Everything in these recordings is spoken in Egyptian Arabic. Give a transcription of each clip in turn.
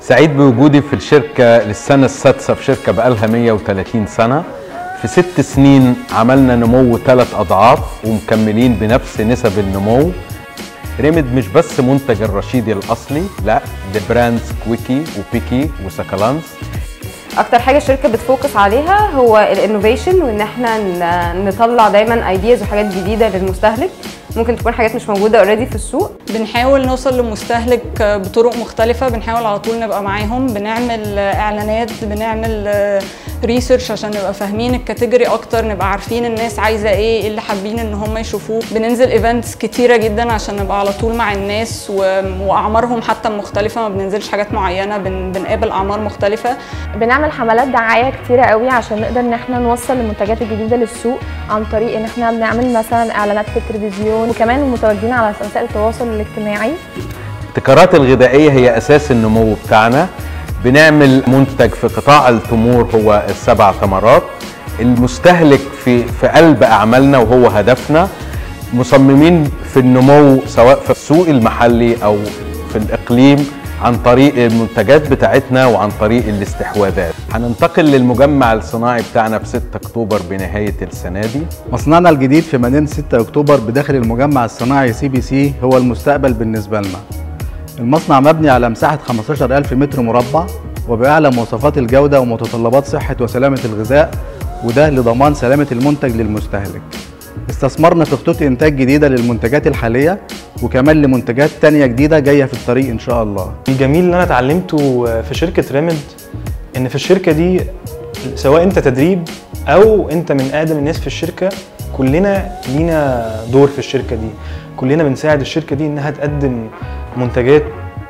سعيد بوجودي في الشركة للسنة السادسة في شركة بقالها 130 سنة في ست سنين عملنا نمو ثلاث أضعاف ومكملين بنفس نسب النمو ريمد مش بس منتج الرشيدي الأصلي لا ده براندز كويكي وبيكي وسكالانس اكتر حاجه الشركه بتفوكس عليها هو الانوفيشن وان احنا ن- نطلع دايما ايدياز وحاجات جديده للمستهلك ممكن تكون حاجات مش موجوده اوريدي في السوق بنحاول نوصل للمستهلك بطرق مختلفة بنحاول على طول نبقى معاهم بنعمل اعلانات بنعمل ريسيرش عشان نبقى فاهمين الكاتيجوري اكتر نبقى عارفين الناس عايزة ايه ايه اللي حابين ان هم يشوفوه بننزل ايفنتس كتيرة جدا عشان نبقى على طول مع الناس و... واعمارهم حتى مختلفة ما بننزلش حاجات معينة بن... بنقابل اعمار مختلفة بنعمل حملات دعايه كتيره قوي عشان نقدر ان احنا نوصل المنتجات الجديده للسوق عن طريق ان احنا بنعمل مثلا اعلانات في التلفزيون وكمان متواجدين على وسائل التواصل الاجتماعي الابتكارات الغذائية هي أساس النمو بتاعنا بنعمل منتج في قطاع التمور هو السبع ثمرات المستهلك في في قلب أعمالنا وهو هدفنا مصممين في النمو سواء في السوق المحلي أو في الإقليم عن طريق المنتجات بتاعتنا وعن طريق الاستحواذات هننتقل للمجمع الصناعي بتاعنا في 6 أكتوبر بنهاية السنة دي مصنعنا الجديد في مدينة 6 أكتوبر بداخل المجمع الصناعي سي بي سي هو المستقبل بالنسبة لنا المصنع مبني على مساحة 15000 متر مربع وبأعلى مواصفات الجودة ومتطلبات صحة وسلامة الغذاء وده لضمان سلامة المنتج للمستهلك استثمرنا في خطوط إنتاج جديدة للمنتجات الحالية وكمان لمنتجات تانية جديدة جاية في الطريق إن شاء الله الجميل اللي انا اتعلمته في شركه ريمد ان في الشركه دي سواء انت تدريب او انت من اقدم الناس في الشركه كلنا لينا دور في الشركه دي كلنا بنساعد الشركه دي انها تقدم منتجات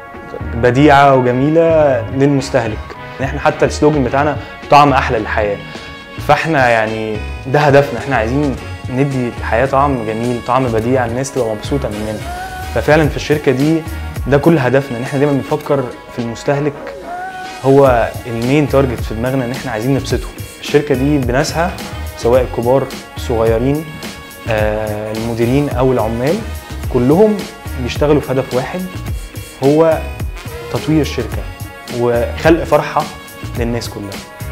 بديعه وجميله للمستهلك احنا حتى السلوجن بتاعنا طعم احلى للحياه فاحنا يعني ده هدفنا احنا عايزين ندي الحياه طعم جميل طعم بديع الناس تبقى مبسوطه مننا ففعلا في الشركه دي ده كل هدفنا ان احنا دايما بنفكر في المستهلك هو المين تارجت في دماغنا ان احنا عايزين نبسطه الشركه دي بناسها سواء الكبار الصغيرين آه المديرين او العمال كلهم بيشتغلوا في هدف واحد هو تطوير الشركه وخلق فرحه للناس كلها